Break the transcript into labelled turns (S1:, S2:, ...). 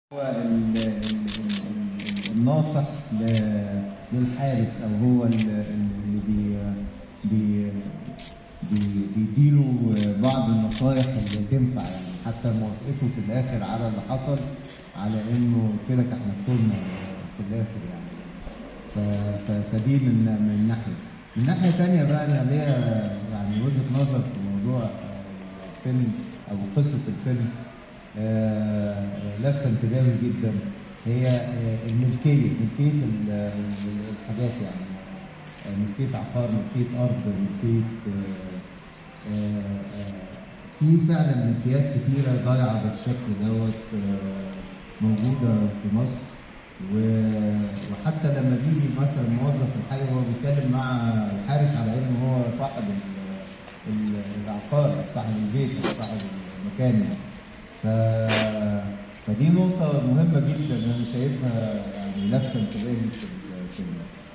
S1: هو ال- ال- ال- الناصح ل- للحارس او هو ال- اللي بي بي بي- بيديله بعض النصائح اللي تنفع يعني حتى موافقته في الاخر على اللي حصل على انه قلت لك احنا كنا في الاخر يعني ف- ف- فدي من من ناحيه من ناحيه ثانيه بقى انا ليا يعني وجهه نظر في موضوع آه، الفيلم او قصه الفيلم آه، لفت انتباهي جدا هي آه، الملكيه ملكيه ال- ال- الحاجات يعني آه، ملكيه عقار ملكيه ارض ملكيه آه، آه، آه، في فعلا ملكيات كتيره ضايعه بالشكل دوت آه، موجوده في مصر و- وحتى لما بيجي مثلا موظف الحي وهو بيتكلم مع الحارس على انه هو صاحب ال- ال- العقار صاحب البيت صاحب المكان يعني. ف... فدي نقطة مهمة جدا أنا شايفها يعني لافتة انتباهي في الفيلم